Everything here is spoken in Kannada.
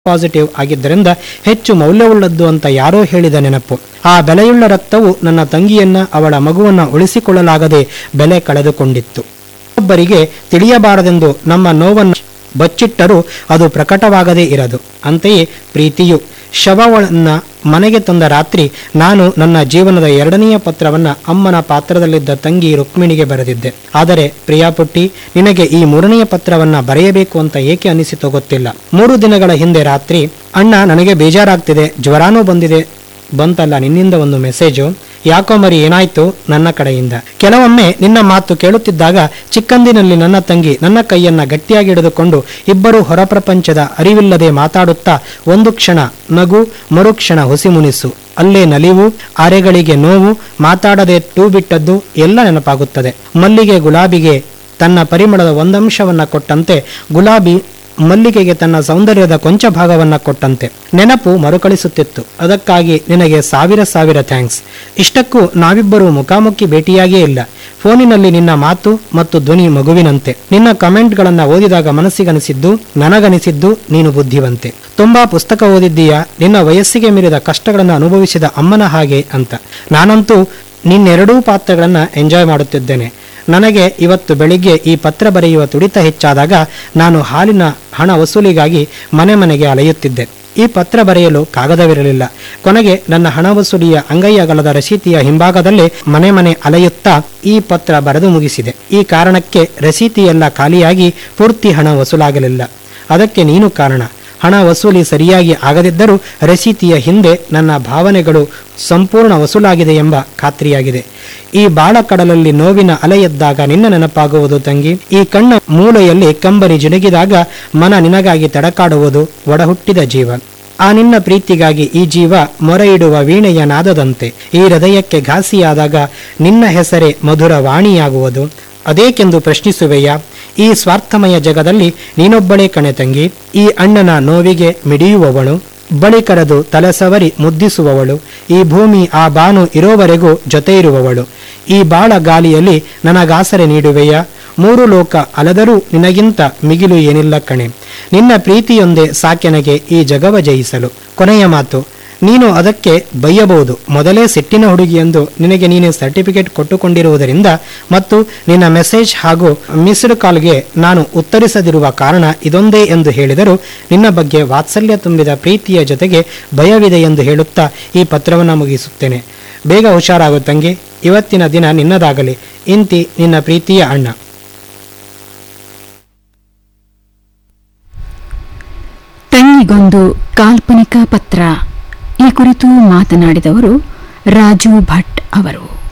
ಪಾಸಿಟಿವ್ ಆಗಿದ್ದರಿಂದ ಹೆಚ್ಚು ಮೌಲ್ಯವುಳ್ಳದ್ದು ಅಂತ ಯಾರೋ ಹೇಳಿದ ನೆನಪು ಆ ಬೆಲೆಯುಳ್ಳ ರಕ್ತವು ನನ್ನ ತಂಗಿಯನ್ನ ಅವಳ ಮಗುವನ್ನ ಉಳಿಸಿಕೊಳ್ಳಲಾಗದೆ ಬೆಲೆ ಕಳೆದುಕೊಂಡಿತ್ತು ಒಬ್ಬರಿಗೆ ತಿಳಿಯಬಾರದೆಂದು ನಮ್ಮ ನೋವನ್ನು ಬಚ್ಚಿಟ್ಟರೂ ಅದು ಪ್ರಕಟವಾಗದೇ ಇರದು ಅಂತೆಯೇ ಪ್ರೀತಿಯು ಶವವನ್ನ ಮನೆಗೆ ತಂದ ರಾತ್ರಿ ನಾನು ನನ್ನ ಜೀವನದ ಎರಡನೆಯ ಪತ್ರವನ್ನ ಅಮ್ಮನ ಪಾತ್ರದಲ್ಲಿದ್ದ ತಂಗಿ ರುಕ್ಮಿಣಿಗೆ ಬರೆದಿದ್ದೆ ಆದರೆ ಪ್ರಿಯಾಪುಟ್ಟಿ ನಿನಗೆ ಈ ಮೂರನೆಯ ಪತ್ರವನ್ನ ಬರೆಯಬೇಕು ಅಂತ ಏಕೆ ಅನಿಸಿತೋ ಗೊತ್ತಿಲ್ಲ ಮೂರು ದಿನಗಳ ಹಿಂದೆ ರಾತ್ರಿ ಅಣ್ಣ ನನಗೆ ಬೇಜಾರಾಗ್ತಿದೆ ಜ್ವರಾನೂ ಬಂದಿದೆ ಬಂತಲ್ಲ ನಿನ್ನಿಂದ ಒಂದು ಮೆಸೇಜು ಯಾಕೋ ಮರಿ ಏನಾಯ್ತು ನನ್ನ ಕಡೆಯಿಂದ ಕೆಲವೊಮ್ಮೆ ನಿನ್ನ ಮಾತು ಕೇಳುತ್ತಿದ್ದಾಗ ಚಿಕ್ಕಂದಿನಲ್ಲಿ ನನ್ನ ತಂಗಿ ನನ್ನ ಕೈಯನ್ನ ಗಟ್ಟಿಯಾಗಿ ಹಿಡಿದುಕೊಂಡು ಇಬ್ಬರು ಹೊರಪ್ರಪಂಚದ ಅರಿವಿಲ್ಲದೆ ಮಾತಾಡುತ್ತಾ ಒಂದು ಕ್ಷಣ ನಗು ಮರುಕ್ಷಣ ಹುಸಿಮುನಿಸು ಅಲ್ಲೇ ನಲಿವು ಅರೆಗಳಿಗೆ ನೋವು ಮಾತಾಡದೆ ಟೂ ಬಿಟ್ಟದ್ದು ಎಲ್ಲ ನೆನಪಾಗುತ್ತದೆ ಮಲ್ಲಿಗೆ ಗುಲಾಬಿಗೆ ತನ್ನ ಪರಿಮಳದ ಒಂದಂಶವನ್ನ ಕೊಟ್ಟಂತೆ ಗುಲಾಬಿ ಮಲ್ಲಿಗೆಗೆ ತನ್ನ ಸೌಂದರ್ಯದ ಕೊಂಚ ಭಾಗವನ್ನ ಕೊಟ್ಟಂತೆ ನೆನಪು ಮರುಕಳಿಸುತ್ತಿತ್ತು ಅದಕ್ಕಾಗಿ ನಿನಗೆ ಸಾವಿರ ಸಾವಿರ ಥ್ಯಾಂಕ್ಸ್ ಇಷ್ಟಕ್ಕೂ ನಾವಿಬ್ಬರು ಮುಖಾಮುಖಿ ಭೇಟಿಯಾಗೇ ಇಲ್ಲ ಫೋನಿನಲ್ಲಿ ನಿನ್ನ ಮಾತು ಮತ್ತು ಧ್ವನಿ ಮಗುವಿನಂತೆ ನಿನ್ನ ಕಮೆಂಟ್ಗಳನ್ನ ಓದಿದಾಗ ಮನಸ್ಸಿಗನಿಸಿದ್ದು ನನಗನಿಸಿದ್ದು ನೀನು ಬುದ್ಧಿವಂತೆ ತುಂಬಾ ಪುಸ್ತಕ ಓದಿದ್ದೀಯಾ ನಿನ್ನ ವಯಸ್ಸಿಗೆ ಮೀರಿದ ಕಷ್ಟಗಳನ್ನು ಅನುಭವಿಸಿದ ಅಮ್ಮನ ಹಾಗೆ ಅಂತ ನಾನಂತೂ ನಿನ್ನೆರಡೂ ಪಾತ್ರಗಳನ್ನ ಎಂಜಾಯ್ ಮಾಡುತ್ತಿದ್ದೇನೆ ನನಗೆ ಇವತ್ತು ಬೆಳಿಗ್ಗೆ ಈ ಪತ್ರ ಬರೆಯುವ ತುಡಿತ ಹೆಚ್ಚಾದಾಗ ನಾನು ಹಾಲಿನ ಹಣ ವಸೂಲಿಗಾಗಿ ಮನೆ ಮನೆಗೆ ಅಲೆಯುತ್ತಿದ್ದೆ ಈ ಪತ್ರ ಬರೆಯಲು ಕಾಗದವಿರಲಿಲ್ಲ ಕೊನೆಗೆ ನನ್ನ ಹಣ ವಸೂಲಿಯ ಅಂಗೈ ಅಗಲದ ರಸೀತಿಯ ಹಿಂಭಾಗದಲ್ಲೇ ಮನೆ ಮನೆ ಅಲೆಯುತ್ತಾ ಈ ಪತ್ರ ಬರೆದು ಮುಗಿಸಿದೆ ಈ ಕಾರಣಕ್ಕೆ ರಸೀತಿಯೆಲ್ಲ ಖಾಲಿಯಾಗಿ ಪೂರ್ತಿ ಹಣ ವಸೂಲಾಗಲಿಲ್ಲ ಅದಕ್ಕೆ ನೀನು ಕಾರಣ ಹಣ ವಸೂಲಿ ಸರಿಯಾಗಿ ಆಗದಿದ್ದರೂ ರಸೀತಿಯ ಹಿಂದೆ ನನ್ನ ಭಾವನೆಗಳು ಸಂಪೂರ್ಣ ವಸೂಲಾಗಿದೆ ಎಂಬ ಖಾತ್ರಿಯಾಗಿದೆ ಈ ಬಾಳ ಕಡಲಲ್ಲಿ ನೋವಿನ ಅಲೆ ಎದ್ದಾಗ ನಿನ್ನ ನೆನಪಾಗುವುದು ತಂಗಿ ಈ ಕಣ್ಣ ಮೂಲೆಯಲ್ಲಿ ಕಂಬನಿ ಜಿನುಗಿದಾಗ ಮನ ನಿನಗಾಗಿ ತಡಕಾಡುವುದು ಒಡಹುಟ್ಟಿದ ಜೀವ ಆ ನಿನ್ನ ಪ್ರೀತಿಗಾಗಿ ಈ ಜೀವ ಮೊರೆ ಇಡುವ ವೀಣೆಯ ನಾದದಂತೆ ಈ ಹೃದಯಕ್ಕೆ ಘಾಸಿಯಾದಾಗ ನಿನ್ನ ಹೆಸರೇ ಮಧುರ ವಾಣಿಯಾಗುವುದು ಅದೇಕೆಂದು ಪ್ರಶ್ನಿಸುವೆಯಾ ಈ ಸ್ವಾರ್ಥಮಯ ಜಗದಲ್ಲಿ ನೀನೊಬ್ಬಳೇ ಕಣೆ ತಂಗಿ ಈ ಅಣ್ಣನ ನೋವಿಗೆ ಮಿಡಿಯುವವಳು ಬಳಿ ಕರೆದು ತಲೆಸವರಿ ಮುದ್ದಿಸುವವಳು ಈ ಭೂಮಿ ಆ ಬಾನು ಇರೋವರೆಗೂ ಜೊತೆ ಇರುವವಳು ಈ ಬಾಳ ಗಾಲಿಯಲ್ಲಿ ನನಗಾಸರೆ ನೀಡುವೆಯ ಮೂರು ಲೋಕ ಅಲದರೂ ನಿನಗಿಂತ ಮಿಗಿಲು ಏನಿಲ್ಲ ಕಣೆ ನಿನ್ನ ಪ್ರೀತಿಯೊಂದೇ ಸಾಕೆನಗೆ ಈ ಜಗವ ಜಯಿಸಲು ಕೊನೆಯ ಮಾತು ನೀನು ಅದಕ್ಕೆ ಬೈಯಬಹುದು ಮೊದಲೇ ಸಿಟ್ಟಿನ ಹುಡುಗಿ ಎಂದು ನಿನಗೆ ನೀನೇ ಸರ್ಟಿಫಿಕೇಟ್ ಕೊಟ್ಟುಕೊಂಡಿರುವುದರಿಂದ ಮತ್ತು ನಿನ್ನ ಮೆಸೇಜ್ ಹಾಗೂ ಮಿಸ್ಡ್ ಕಾಲ್ಗೆ ನಾನು ಉತ್ತರಿಸದಿರುವ ಕಾರಣ ಇದೊಂದೇ ಎಂದು ಹೇಳಿದರೂ ನಿನ್ನ ಬಗ್ಗೆ ವಾತ್ಸಲ್ಯ ತುಂಬಿದ ಪ್ರೀತಿಯ ಜೊತೆಗೆ ಭಯವಿದೆ ಎಂದು ಹೇಳುತ್ತಾ ಈ ಪತ್ರವನ್ನು ಮುಗಿಸುತ್ತೇನೆ ಬೇಗ ಹುಷಾರಾಗು ತಂಗಿ ಇವತ್ತಿನ ದಿನ ನಿನ್ನದಾಗಲಿ ಇಂತಿ ನಿನ್ನ ಪ್ರೀತಿಯ ಅಣ್ಣ ತಂಗಿಗೊಂದು ಕಾಲ್ಪನಿಕ ಪತ್ರ ಈ ಕುರಿತು ಮಾತನಾಡಿದವರು ರಾಜು ಭಟ್ ಅವರು